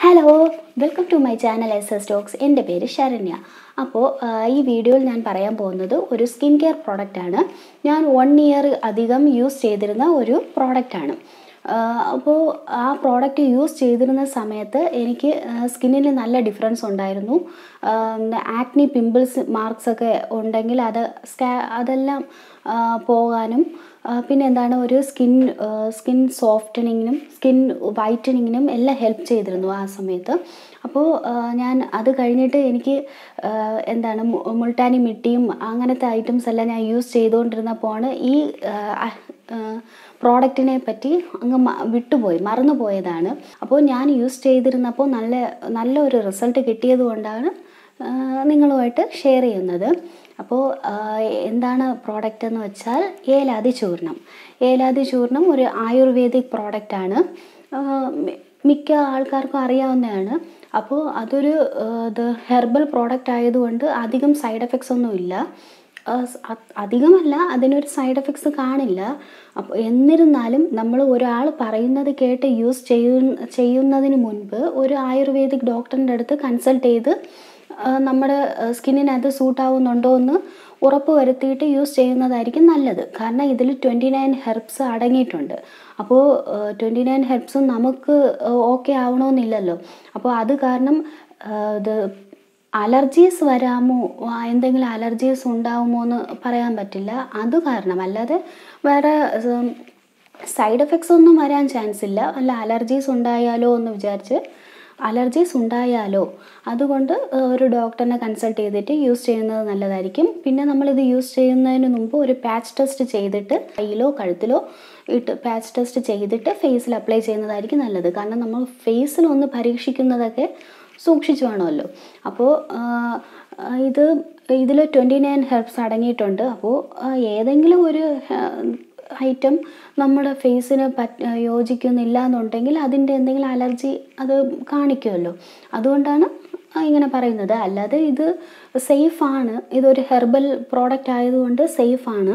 hello welcome to my channel S S stocks എൻ്റെ പേര് ശരണ്യ അപ്പോൾ ഈ വീഡിയോയിൽ ഞാൻ പറയാൻ പോകുന്നത് ഒരു സ്കിൻ കെയർ പ്രോഡക്റ്റാണ് ഞാൻ വൺ ഇയർ അധികം യൂസ് ചെയ്തിരുന്ന ഒരു പ്രോഡക്റ്റാണ് അപ്പോൾ ആ പ്രോഡക്റ്റ് യൂസ് ചെയ്തിരുന്ന സമയത്ത് എനിക്ക് സ്കിന്നിൽ നല്ല ഡിഫറൻസ് ഉണ്ടായിരുന്നു ആക്നി പിമ്പിൾസ് മാർക്സ് ഒക്കെ ഉണ്ടെങ്കിൽ അത് സ്കാ അതെല്ലാം പോകാനും പിന്നെ എന്താണ് ഒരു സ്കിൻ സ്കിൻ സോഫ്റ്റനിങ്ങിനും സ്കിൻ വൈറ്റനിങ്ങിനും എല്ലാം ഹെൽപ്പ് ചെയ്തിരുന്നു ആ സമയത്ത് അപ്പോൾ ഞാൻ അത് കഴിഞ്ഞിട്ട് എനിക്ക് എന്താണ് മുൾട്ടാനി മിട്ടിയും അങ്ങനത്തെ ഐറ്റംസ് എല്ലാം ഞാൻ യൂസ് ചെയ്തുകൊണ്ടിരുന്നപ്പോഴാണ് ഈ പ്രോഡക്റ്റിനെ പറ്റി അങ്ങ് വിട്ടുപോയി മറന്നു പോയതാണ് അപ്പോൾ ഞാൻ യൂസ് ചെയ്തിരുന്നപ്പോൾ നല്ല നല്ല ഒരു റിസൾട്ട് കിട്ടിയത് കൊണ്ടാണ് നിങ്ങളുമായിട്ട് ഷെയർ ചെയ്യുന്നത് അപ്പോൾ എന്താണ് പ്രോഡക്റ്റ് എന്ന് വെച്ചാൽ ഏലാതി ചൂർണം ഏലാതി ചൂർണം ഒരു ആയുർവേദിക് പ്രോഡക്റ്റാണ് മിക്ക ആൾക്കാർക്കും അറിയാവുന്നതാണ് അപ്പോൾ അതൊരു ഇത് ഹെർബൽ പ്രോഡക്റ്റ് ആയതുകൊണ്ട് അധികം സൈഡ് എഫക്ട്സ് ഒന്നുമില്ല അധികമല്ല അതിനൊരു സൈഡ് എഫക്ട്സ് കാണില്ല അപ്പോൾ എന്നിരുന്നാലും നമ്മൾ ഒരാൾ പറയുന്നത് കേട്ട് യൂസ് ചെയ്യ ചെയ്യുന്നതിന് മുൻപ് ഒരു ആയുർവേദിക് ഡോക്ടറിൻ്റെ അടുത്ത് കൺസൾട്ട് ചെയ്ത് നമ്മുടെ സ്കിന്നിനകത്ത് സൂട്ട് ആവുന്നുണ്ടോ എന്ന് ഉറപ്പ് വരുത്തിയിട്ട് യൂസ് ചെയ്യുന്നതായിരിക്കും നല്ലത് കാരണം ഇതിൽ ട്വൻറ്റി നയൻ ഹെർബ്സ് അടങ്ങിയിട്ടുണ്ട് അപ്പോൾ ട്വൻറ്റി നയൻ ഹെർബ്സും നമുക്ക് ഓക്കെ ആവണമെന്നില്ലല്ലോ അപ്പോൾ അത് കാരണം ഇത് അലർജീസ് വരാമോ എന്തെങ്കിലും അലർജീസ് ഉണ്ടാവുമോ എന്ന് പറയാൻ പറ്റില്ല അത് കാരണം അല്ലാതെ വേറെ സൈഡ് എഫക്ട്സ് ഒന്നും വരാൻ ചാൻസ് ഇല്ല അല്ല അലർജീസ് ഉണ്ടായാലോ എന്ന് വിചാരിച്ച് അലർജീസ് ഉണ്ടായാലോ അതുകൊണ്ട് ഒരു ഡോക്ടറിനെ കൺസൾട്ട് ചെയ്തിട്ട് യൂസ് ചെയ്യുന്നത് നല്ലതായിരിക്കും പിന്നെ നമ്മളിത് യൂസ് ചെയ്യുന്നതിന് മുമ്പ് ഒരു പാച്ച് ടെസ്റ്റ് ചെയ്തിട്ട് കയ്യിലോ കഴുത്തിലോ ഇട്ട് പാച്ച് ടെസ്റ്റ് ചെയ്തിട്ട് ഫേസിൽ അപ്ലൈ ചെയ്യുന്നതായിരിക്കും നല്ലത് കാരണം നമ്മൾ ഫേസിൽ ഒന്ന് പരീക്ഷിക്കുന്നതൊക്കെ സൂക്ഷിച്ചു വേണമല്ലോ അപ്പോൾ ഇത് ഇതിൽ ട്വൻറ്റി നയൻ ഹെർബ്സ് അടങ്ങിയിട്ടുണ്ട് അപ്പോൾ ഏതെങ്കിലും ഒരു ഐറ്റം നമ്മുടെ ഫേസിന് പറ്റ യോജിക്കുന്നില്ല എന്നുണ്ടെങ്കിൽ അതിൻ്റെ എന്തെങ്കിലും അലർജി അത് കാണിക്കുമല്ലോ അതുകൊണ്ടാണ് ഇങ്ങനെ പറയുന്നത് അല്ലാതെ ഇത് സേഫാണ് ഇതൊരു ഹെർബൽ പ്രോഡക്റ്റ് ആയതുകൊണ്ട് സേഫാണ്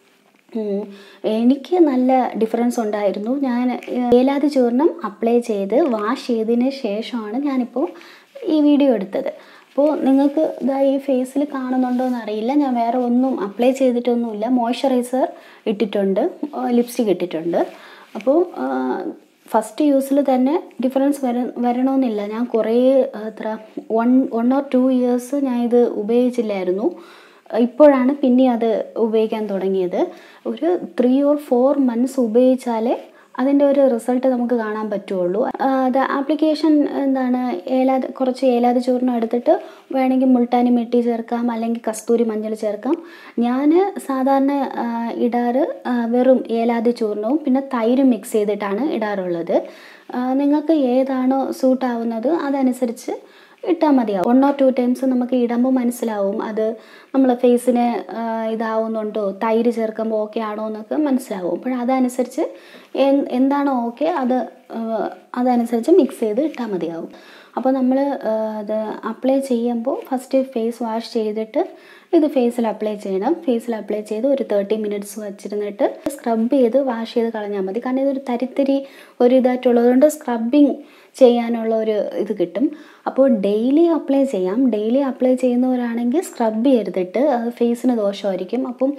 എനിക്ക് നല്ല ഡിഫറൻസ് ഉണ്ടായിരുന്നു ഞാൻ ഏലാതി ചൂർണം അപ്ലൈ ചെയ്ത് വാഷ് ചെയ്തതിന് ശേഷമാണ് ഞാനിപ്പോൾ ഈ വീഡിയോ എടുത്തത് അപ്പോൾ നിങ്ങൾക്ക് ഇതാ ഈ ഫേസിൽ കാണുന്നുണ്ടോ എന്ന് അറിയില്ല ഞാൻ വേറെ ഒന്നും അപ്ലൈ ചെയ്തിട്ടൊന്നുമില്ല മോയ്സ്ചറൈസർ ഇട്ടിട്ടുണ്ട് ലിപ്സ്റ്റിക് ഇട്ടിട്ടുണ്ട് അപ്പോൾ ഫസ്റ്റ് യൂസിൽ തന്നെ ഡിഫറൻസ് വര വരണമെന്നില്ല ഞാൻ കുറേ എത്ര one one or two years ഞാൻ ഇത് ഉപയോഗിച്ചില്ലായിരുന്നു ഇപ്പോഴാണ് പിന്നെ അത് ഉപയോഗിക്കാൻ തുടങ്ങിയത് ഒരു ത്രീ ഓർ ഫോർ മന്ത്സ് ഉപയോഗിച്ചാലേ അതിൻ്റെ ഒരു റിസൾട്ട് നമുക്ക് കാണാൻ പറ്റുള്ളൂ അത് ആപ്ലിക്കേഷൻ എന്താണ് ഏലാത് കുറച്ച് ഏലാത് ചൂർണം എടുത്തിട്ട് വേണമെങ്കിൽ മുൾട്ടാനി മെട്ടി ചേർക്കാം അല്ലെങ്കിൽ കസ്തൂരി മഞ്ഞൾ ചേർക്കാം ഞാൻ സാധാരണ ഇടാറ് വെറും ഏലാതി ചൂർണവും പിന്നെ തൈരും മിക്സ് ചെയ്തിട്ടാണ് ഇടാറുള്ളത് നിങ്ങൾക്ക് ഏതാണോ സൂട്ടാവുന്നത് അതനുസരിച്ച് ഇട്ടാൽ മതിയാവും വൺ ഓർ ടു ടൈംസ് നമുക്ക് ഇടുമ്പോൾ മനസ്സിലാവും അത് നമ്മളെ ഫേസിന് ഇതാവുന്നുണ്ടോ തൈര് ചേർക്കുമ്പോൾ ഓക്കെ ആണോ എന്നൊക്കെ മനസ്സിലാവും അപ്പോൾ അതനുസരിച്ച് എന്താണോ ഓക്കെ അത് അതനുസരിച്ച് മിക്സ് ചെയ്ത് ഇട്ടാൽ മതിയാവും അപ്പോൾ നമ്മൾ അത് അപ്ലൈ ചെയ്യുമ്പോൾ ഫസ്റ്റ് ഫേസ് വാഷ് ചെയ്തിട്ട് ഇത് ഫേസിൽ അപ്ലൈ ചെയ്യണം ഫേസിൽ അപ്ലൈ ചെയ്ത് ഒരു തേർട്ടി മിനിറ്റ്സ് വെച്ചിരുന്നിട്ട് സ്ക്രബ് ചെയ്ത് വാഷ് ചെയ്ത് കളഞ്ഞാൽ മതി കാരണം ഇതൊരു തരിത്തരി ഒരു ഇതായിട്ടുള്ളതുകൊണ്ട് സ്ക്രബിങ് ചെയ്യാനുള്ള ഒരു ഇത് കിട്ടും അപ്പോൾ ഡെയിലി അപ്ലൈ ചെയ്യാം ഡെയിലി അപ്ലൈ ചെയ്യുന്നവരാണെങ്കിൽ സ്ക്രബ് ചെയ്തിട്ട് അത് ഫേസിന് ദോഷമായിരിക്കും അപ്പം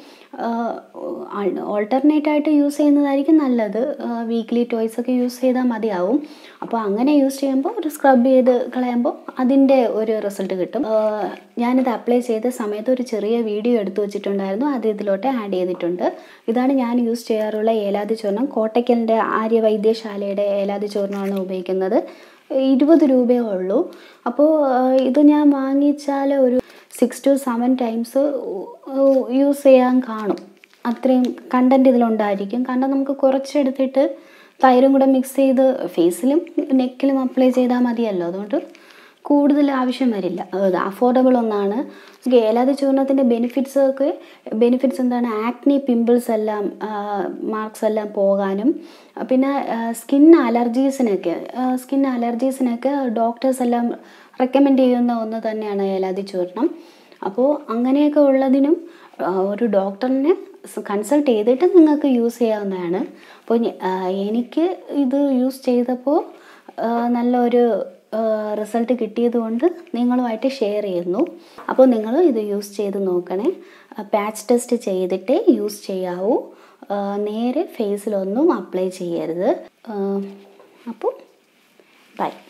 ഓൾട്ടർനേറ്റ് ആയിട്ട് യൂസ് ചെയ്യുന്നതായിരിക്കും നല്ലത് വീക്ക്ലി ടോയ്സ് ഒക്കെ യൂസ് ചെയ്താൽ മതിയാവും അപ്പോൾ അങ്ങനെ യൂസ് ചെയ്യുമ്പോൾ ഒരു സ്ക്രബ് ചെയ്ത് കളയുമ്പോൾ അതിൻ്റെ ഒരു റിസൾട്ട് കിട്ടും ഞാനിത് അപ്ലൈ ചെയ്ത സമയത്ത് ഒരു ചെറിയ വീഡിയോ എടുത്തു വെച്ചിട്ടുണ്ടായിരുന്നു അത് ഇതിലോട്ട് ആഡ് ചെയ്തിട്ടുണ്ട് ഇതാണ് ഞാൻ യൂസ് ചെയ്യാറുള്ള ഏലാതി ചൂർണം കോട്ടയ്ക്കലിൻ്റെ ആര്യ വൈദ്യശാലയുടെ ഏലാതി ചൂർണ്ണമാണ് ഉപയോഗിക്കുന്നത് ഇരുപത് രൂപയേ ഉള്ളൂ അപ്പോൾ ഇത് ഞാൻ വാങ്ങിച്ചാൽ ഒരു six two seven times use ചെയ്യാൻ കാണും അത്രയും കണ്ടൻറ്റ് ഇതിലുണ്ടായിരിക്കും കാരണം നമുക്ക് കുറച്ചെടുത്തിട്ട് തൈരും കൂടെ മിക്സ് ചെയ്ത് ഫേസിലും നെക്കിലും അപ്ലൈ ചെയ്താൽ മതിയല്ലോ അതുകൊണ്ട് കൂടുതൽ ആവശ്യം വരില്ല അത് അഫോർഡബിൾ ഒന്നാണ് ഏലാതി ചൂർണത്തിൻ്റെ ബെനിഫിറ്റ്സ് ഒക്കെ ബെനിഫിറ്റ്സ് എന്താണ് ആക്നി പിമ്പിൾസ് എല്ലാം മാർക്സ് എല്ലാം പോകാനും പിന്നെ സ്കിൻ അലർജീസിനൊക്കെ സ്കിൻ അലർജീസിനൊക്കെ ഡോക്ടേഴ്സ് എല്ലാം റെക്കമെൻഡ് ചെയ്യുന്ന ഒന്ന് തന്നെയാണ് ഏലാതി ചൂർണം അപ്പോൾ അങ്ങനെയൊക്കെ ഉള്ളതിനും ഒരു ഡോക്ടറിനെ കൺസൾട്ട് ചെയ്തിട്ട് നിങ്ങൾക്ക് യൂസ് ചെയ്യാവുന്നതാണ് അപ്പോൾ എനിക്ക് ഇത് യൂസ് ചെയ്തപ്പോൾ നല്ലൊരു റിസൾട്ട് കിട്ടിയതുകൊണ്ട് നിങ്ങളുമായിട്ട് ഷെയർ ചെയ്യുന്നു അപ്പോൾ നിങ്ങൾ ഇത് യൂസ് ചെയ്ത് നോക്കണേ പാച്ച് ടെസ്റ്റ് ചെയ്തിട്ടേ യൂസ് ചെയ്യാവൂ ആ, നേരെ ഫേസിലൊന്നും അപ്ലൈ ചെയ്യരുത് ആ, അപ്പോൾ ബൈ